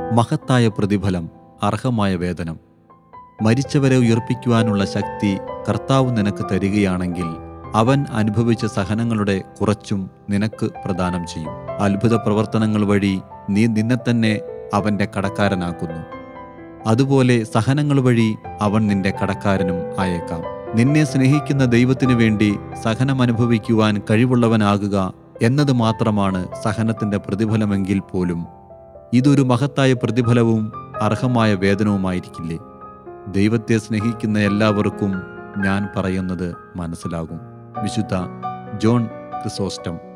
മഹത്തായ പ്രതിഫലം അർഹമായ വേതനം മരിച്ചവരെ ഉയർപ്പിക്കുവാനുള്ള ശക്തി കർത്താവ് നിനക്ക് തരികയാണെങ്കിൽ അവൻ അനുഭവിച്ച സഹനങ്ങളുടെ കുറച്ചും നിനക്ക് പ്രദാനം ചെയ്യും അത്ഭുത പ്രവർത്തനങ്ങൾ വഴി നീ നിന്നെ തന്നെ അവൻ്റെ കടക്കാരനാക്കുന്നു അതുപോലെ സഹനങ്ങൾ വഴി അവൻ നിന്റെ കടക്കാരനും ആയേക്കാം നിന്നെ സ്നേഹിക്കുന്ന ദൈവത്തിനു വേണ്ടി സഹനം അനുഭവിക്കുവാൻ കഴിവുള്ളവനാകുക എന്നത് മാത്രമാണ് സഹനത്തിന്റെ പ്രതിഫലമെങ്കിൽ പോലും ഇതൊരു മഹത്തായ പ്രതിഫലവും അർഹമായ വേതനവുമായിരിക്കില്ലേ ദൈവത്തെ സ്നേഹിക്കുന്ന എല്ലാവർക്കും ഞാൻ പറയുന്നത് മനസ്സിലാകും വിശുദ്ധ ജോൺ ക്രിസോസ്റ്റം